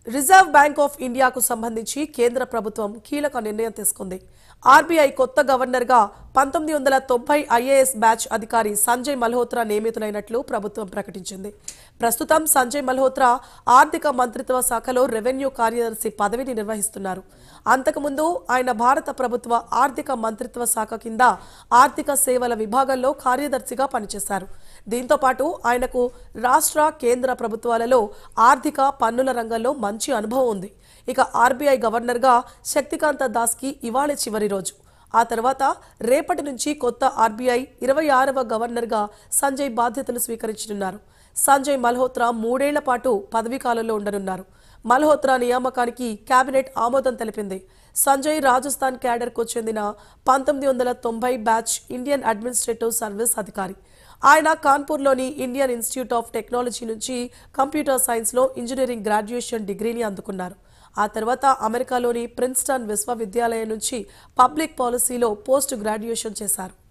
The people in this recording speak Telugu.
రిజర్వ్ బ్యాంక్ ఆఫ్ ఇండియాకు సంబంధించి కేంద్ర ప్రభుత్వం కీలక నిర్ణయం తీసుకుంది ఆర్బీఐ కొత్త గవర్నర్గా పంతొమ్మిది వందల తొంభై ఐఏఎస్ బ్యాచ్ అధికారి సంజయ్ మల్హోత్రా నియమితులైనట్లు ప్రభుత్వం ప్రకటించింది ప్రస్తుతం సంజయ్ మల్హోత్రా ఆర్థిక మంత్రిత్వ శాఖలో రెవెన్యూ కార్యదర్శి పదవిని నిర్వహిస్తున్నారు అంతకుముందు ఆయన భారత ప్రభుత్వ ఆర్థిక మంత్రిత్వ శాఖ కింద ఆర్థిక సేవల విభాగంలో కార్యదర్శిగా పనిచేశారు దీంతో పాటు ఆయనకు రాష్ట్ర కేంద్ర ప్రభుత్వాలలో ఆర్థిక పన్నుల రంగంలో మంచి అనుభవం ఉంది ఇక ఆర్బీఐ గవర్నర్గా శక్తికాంత దాస్కి ఇవాళ చివరి రోజు ఆ తర్వాత రేపటి నుంచి కొత్త ఆర్బీఐ ఇరవై ఆరవ గవర్నర్గా సంజయ్ బాధ్యతలు స్వీకరించనున్నారు సంజయ్ మల్హోత్రా మూడేళ్ల పాటు పదవీకాలంలో ఉండనున్నారు మల్హోత్రా నియామకానికి కేబినెట్ ఆమోదం తెలిపింది సంజయ్ రాజస్థాన్ క్యాడర్కు చెందిన పంతొమ్మిది వందల తొంభై బ్యాచ్ ఇండియన్ అడ్మినిస్ట్రేటివ్ సర్వీస్ అధికారి ఆయన కాన్పూర్లోని ఇండియన్ ఇన్స్టిట్యూట్ ఆఫ్ టెక్నాలజీ నుంచి కంప్యూటర్ సైన్స్లో ఇంజనీరింగ్ గ్రాడ్యుయేషన్ డిగ్రీని అందుకున్నారు ఆ తర్వాత అమెరికాలోని ప్రిన్స్టన్ విశ్వవిద్యాలయం నుంచి పబ్లిక్ పాలసీలో పోస్ట్ గ్రాడ్యుయేషన్ చేశారు